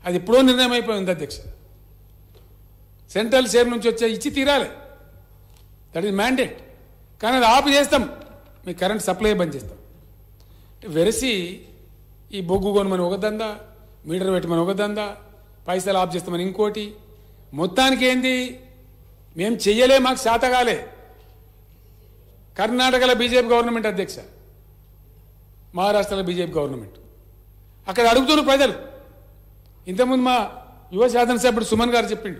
అది ఎప్పుడో నిర్ణయం అయిపోయింది అధ్యక్ష సెంట్రల్ షేర్ నుంచి వచ్చే ఇచ్చి తీరాలి దట్ ఈస్ మ్యాండేట్ కానీ అది ఆపు చేస్తాం మీ కరెంట్ సప్లై బంద్ చేస్తాం వెరసి ఈ బొగ్గు కొనమని ఒక దందా మీటర్ పెట్టమని ఒక దందా పైసలు ఆఫ్ చేస్తామని ఇంకోటి మొత్తానికి ఏంది మేము చెయ్యలే మాకు శాతగాలే కర్ణాటకలో బీజేపీ గవర్నమెంట్ అధ్యక్ష మహారాష్ట్రలో బీజేపీ గవర్నమెంట్ అక్కడ అడుగుతున్నారు ప్రజలు ఇంతకుముందు మా యువ శాసనసభ్యుడు సుమన్ గారు చెప్పిండు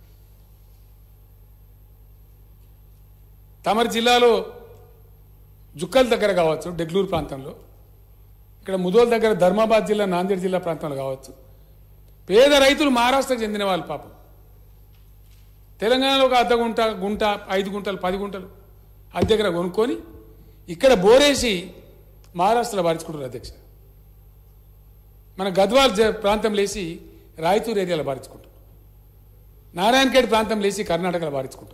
తమరి జిల్లాలో జుక్కల్ దగ్గర కావచ్చు డెగ్లూరు ప్రాంతంలో ఇక్కడ ముదోల్ దగ్గర ధర్మాబాద్ జిల్లా నాందేడ్ జిల్లా ప్రాంతంలో కావచ్చు పేద రైతులు మహారాష్ట్రకు చెందిన వాళ్ళు పాపం తెలంగాణలో ఒక అర్ధ గుంట గుంట ఐదు గుంటలు పది గుంటలు అది దగ్గర కొనుక్కొని ఇక్కడ బోరేసి మహారాష్ట్రలో పారించుకుంటారు అధ్యక్ష మన గద్వాల్ జ- ప్రాంతం లేసి రాయచూర్ ఏరియాలో పారించుకుంటారు నారాయణఖేడ్ ప్రాంతం లేసి కర్ణాటకలో పారించుకుంటారు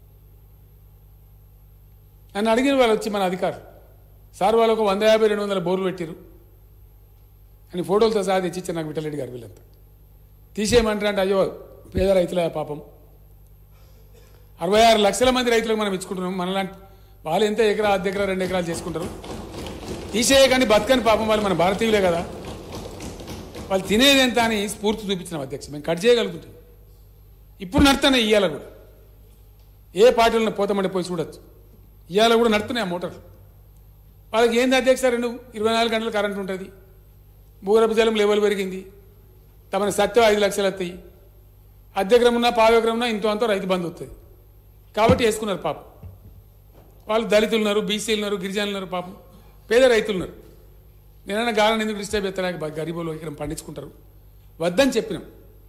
నన్ను అడిగిన వాళ్ళు వచ్చి మన అధికారులు సార్ వాళ్ళు ఒక వంద యాభై రెండు వందల బోర్లు పెట్టిరు అని ఫోటోలతో సహా తెచ్చిచ్చారు నాకు విఠలరెడ్డి గారు వీళ్ళంతా తీసేయమంటారు అంటే అయ్యో పేద రైతుల పాపం అరవై ఆరు లక్షల మంది రైతులకు మనం ఇచ్చుకుంటున్నాం మనలాంటి వాళ్ళు ఎంత ఎకరా అర్ధ ఎకరా రెండు ఎకరాలు చేసుకుంటారు తీసేయకండి బతకని పాపం వాళ్ళు మన భారతీయులే కదా వాళ్ళు తినేది ఎంత అని స్ఫూర్తి చూపించిన అధ్యక్ష మేము కట్ చేయగలుగుతాం ఇప్పుడు నడుతున్నాయి ఇవాళ కూడా ఏ పార్టీలను పోతామంటే పోయి చూడొచ్చు ఇవాళ కూడా నడుతున్నాయి ఆ మోటార్లు వాళ్ళకి ఏంది అధ్యక్ష రెండు ఇరవై నాలుగు గంటలు కరెంట్ ఉంటుంది భూగర్భ జలం లెవెల్ పెరిగింది తమని సత్యం ఐదు లక్షలు వస్తాయి అర్ధెకరం ఉన్నా పావెకరం ఉన్నా ఇంతో అంతో రైతు బంధు వస్తుంది కాబట్టి వేసుకున్నారు పాపం వాళ్ళు దళితులు ఉన్నారు బీసీలు ఉన్నారు గిరిజనులు ఉన్నారు పాపం పేద రైతులు ఉన్నారు నేనైనా గాలని ఎందుకు డిస్టర్బ్ చేస్తానికి గరీబులు ఇక్కడ పండించుకుంటారు వద్దని చెప్పినాం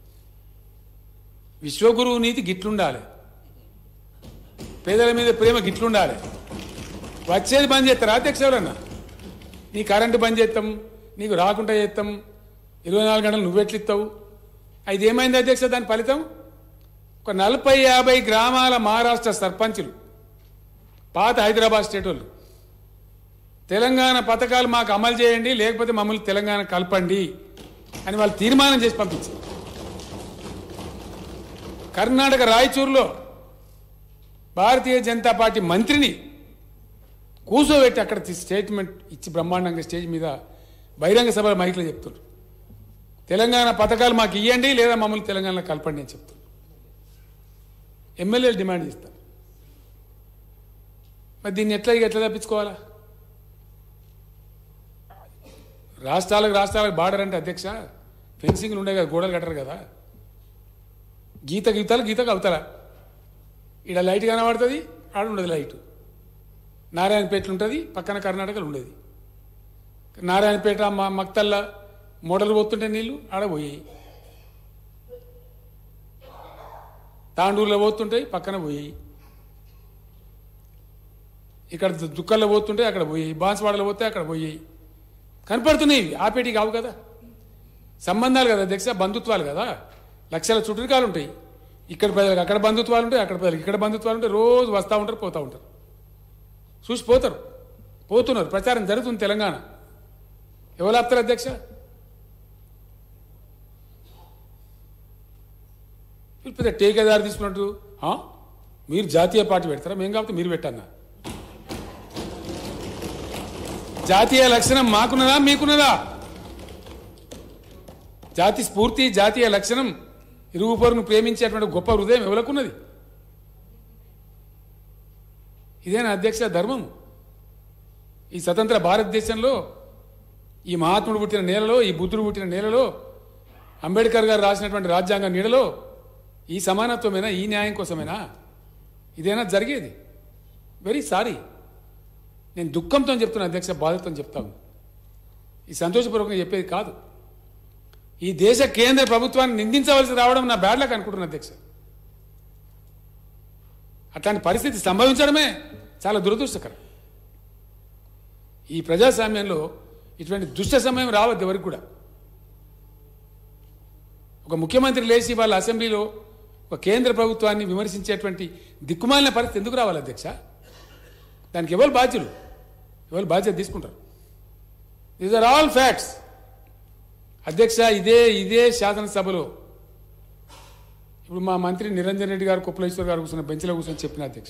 విశ్వగురువు నీతి గిట్లుండాలి పేదల మీద ప్రేమ గిట్లుండాలి వచ్చేది బంద్ చేస్తారా అధ్యక్ష ఎవరన్నా నీ కరెంటు బంద్ చేస్తాం నీకు రాకుండా చేస్తాం ఇరవై నాలుగు గంటలు నువ్వెట్లిస్తావు అది ఏమైంది అధ్యక్ష దాని ఫలితం ఒక నలభై యాభై గ్రామాల మహారాష్ట్ర సర్పంచులు పాత హైదరాబాద్ స్టేట్ వాళ్ళు తెలంగాణ పథకాలు మాకు అమలు చేయండి లేకపోతే మమ్మల్ని తెలంగాణ కలపండి అని వాళ్ళు తీర్మానం చేసి పంపించారు కర్ణాటక రాయచూరులో భారతీయ జనతా పార్టీ మంత్రిని కూర్చోబెట్టి అక్కడ తీ- స్టేట్మెంట్ ఇచ్చి బ్రహ్మాండంగా స్టేజ్ మీద బహిరంగ సభల మైకులు చెప్తున్నారు తెలంగాణ పథకాలు మాకు ఇవ్వండి లేదా మమ్మల్ని తెలంగాణలో కలపండి అని చెప్తున్నారు ఎమ్మెల్యేలు డిమాండ్ చేస్తారు మరి దీన్ని ఎట్లా ఇక ఎట్లా తప్పించుకోవాలా రాష్ట్రాలకు రాష్ట్రాలకు బార్డర్ అంటే అధ్యక్ష ఫెన్సింగ్లు ఉండే కదా గోడలు కట్టరు కదా గీత గీతాలు గీతకు అవుతారా ఈడ లైట్ కనబడుతుంది ఆడ ఉండదు లైట్ నారాయణపేటలు ఉంటుంది పక్కన కర్ణాటకలో ఉండేది నారాయణపేట మా మక్తల్ల మోడలు పోతుంటే నీళ్లు ఆడ పోయాయి తాండూరులో పోతుంటాయి పక్కన పోయాయి ఇక్కడ దుక్కల్లో పోతుంటే అక్కడ పోయాయి బాన్స్వాడలో పోతే అక్కడ పోయాయి కనపడుతున్నాయి ఇవి ఆపేటి కావు కదా సంబంధాలు కదా అధ్యక్ష బంధుత్వాలు కదా లక్షల చుట్టరికాలు ఉంటాయి ఇక్కడ ప్రజలకు అక్కడ బంధుత్వాలు ఉంటాయి అక్కడ ప్రజలకు ఇక్కడ బంధుత్వాలు ఉంటాయి రోజు వస్తూ ఉంటారు పోతూ ఉంటారు చూసి పోతారు పోతున్నారు ప్రచారం జరుగుతుంది తెలంగాణ ఎవరు ఆపుతారు అధ్యక్ష వీళ్ళు పెద్ద టేకేదారు తీసుకున్నట్టు ఆ? మీరు జాతీయ పార్టీ పెడతారా మేము కాబట్టి మీరు పెట్టన్నా జాతీయ లక్షణం మాకున్నదా మీకున్నదా జాతి స్ఫూర్తి జాతీయ లక్షణం ఇరుగు పొరును ప్రేమించేటువంటి గొప్ప హృదయం ఎవరికున్నది ఇదేనా అధ్యక్ష ధర్మం ఈ స్వతంత్ర భారతదేశంలో ఈ మహాత్ముడు పుట్టిన నేలలో ఈ బుద్ధుడు పుట్టిన నేలలో అంబేద్కర్ గారు రాసినటువంటి రాజ్యాంగ నీడలో ఈ సమానత్వమేనా ఈ న్యాయం కోసమేనా ఇదేనా జరిగేది వెరీ సారీ నేను దుఃఖంతో చెప్తున్నా అధ్యక్ష బాధతో చెప్తాను ఈ సంతోషపూర్వకంగా చెప్పేది కాదు ఈ దేశ కేంద్ర ప్రభుత్వాన్ని నిందించవలసి రావడం నా బ్యాడ్లకు అనుకుంటున్నా అధ్యక్ష అట్లాంటి పరిస్థితి సంభవించడమే చాలా దురదృష్టకరం ఈ ప్రజాస్వామ్యంలో ఇటువంటి దుష్ట సమయం రావద్దు ఎవరికి కూడా ఒక ముఖ్యమంత్రి లేచి వాళ్ళ అసెంబ్లీలో ఒక కేంద్ర ప్రభుత్వాన్ని విమర్శించేటువంటి దిక్కుమాలిన పరిస్థితి ఎందుకు రావాలి అధ్యక్ష దానికి ఎవరు బాధ్యులు ఎవరు బాధ్యత తీసుకుంటారు దీస్ ఆర్ ఆల్ ఫ్యాక్ట్స్ అధ్యక్ష ఇదే ఇదే శాసనసభలో ఇప్పుడు మా మంత్రి నిరంజన్ రెడ్డి గారు కుప్పలేశ్వర్ గారు కూర్చున్న బెంచ్లో కూర్చొని చెప్పిన అధ్యక్ష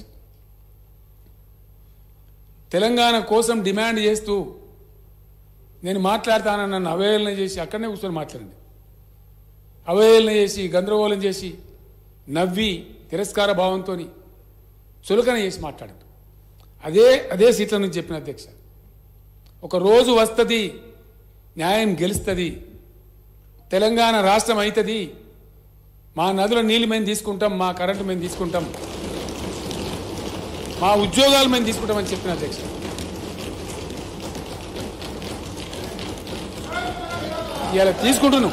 తెలంగాణ కోసం డిమాండ్ చేస్తూ నేను మాట్లాడతానని నన్ను అవహేళన చేసి అక్కడనే కూర్చొని మాట్లాడండి అవహేళన చేసి గందరగోళం చేసి నవ్వి తిరస్కార భావంతో చులకన చేసి మాట్లాడండి అదే అదే సీట్ల నుంచి చెప్పిన అధ్యక్ష ఒక రోజు వస్తుంది న్యాయం గెలుస్తుంది తెలంగాణ రాష్ట్రం అవుతుంది మా నదుల నీళ్ళు మేము తీసుకుంటాం మా కరెంటు మేము తీసుకుంటాం మా ఉద్యోగాలు మేము తీసుకుంటామని చెప్పిన అధ్యక్ష ఇలా తీసుకుంటున్నాం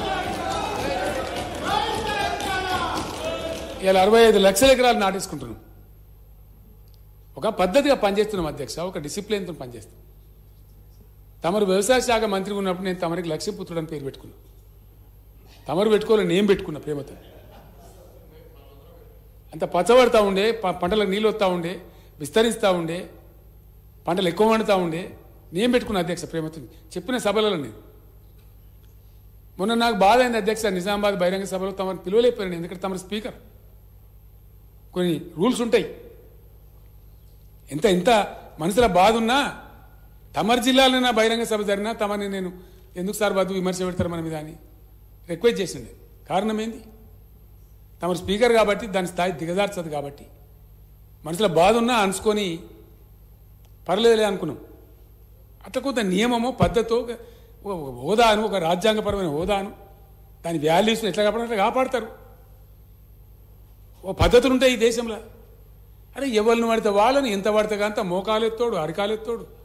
ఇలా అరవై ఐదు లక్షల ఎకరాలు నాటేసుకుంటున్నాం ఒక పద్ధతిగా పనిచేస్తున్నాం అధ్యక్ష ఒక డిసిప్లిన్తో పనిచేస్తాం తమరు వ్యవసాయ శాఖ మంత్రి ఉన్నప్పుడు నేను తమరికి లక్ష్యపుత్రుడు అని పేరు పెట్టుకున్నా తమరు పెట్టుకోవాలి నేను పెట్టుకున్నా ప్రేమతో అంత పచ్చబడతా ఉండే ప- పంటలకు నీళ్ళు వస్తూ ఉండే విస్తరిస్తూ ఉండే పంటలు ఎక్కువ వండుతూ ఉండే నేను పెట్టుకున్న అధ్యక్ష ప్రేమతో చెప్పిన సభలలో నేను మొన్న నాకు బాధ అయింది అధ్యక్ష నిజామాబాద్ బహిరంగ సభలో తమను పిలువలేకపోయాను ఎందుకంటే తమరు స్పీకర్ కొన్ని రూల్స్ ఉంటాయి ఎంత ఎంత మనసులో బాధ ఉన్నా తమరి జిల్లాలోనే బహిరంగ సభ జరిగినా తమని నేను ఎందుకు సార్ బాధ విమర్శ పెడతారు మన మీద అని రిక్వెస్ట్ చేసిండే కారణం ఏంది తమరు స్పీకర్ కాబట్టి దాని స్థాయి దిగజార్చదు కాబట్టి మనసులో బాధ ఉన్నా అనుకొని పర్లేదులే అనుకున్నాం అట్లా కొంత నియమము పద్ధతో ఒక- ఒక హోదాను ఒక రాజ్యాంగపరమైన హోదాను దాని వాల్యూస్ని ఎట్లా కాపాడాలంటే కాపాడతారు ఓ పద్ధతులు ఉంటాయి ఈ దేశంలో అరే ఎవరిని పడితే వాళ్ళని ఎంత పడితే అంత మోకాలెత్తోడు అరికాలెత్తోడు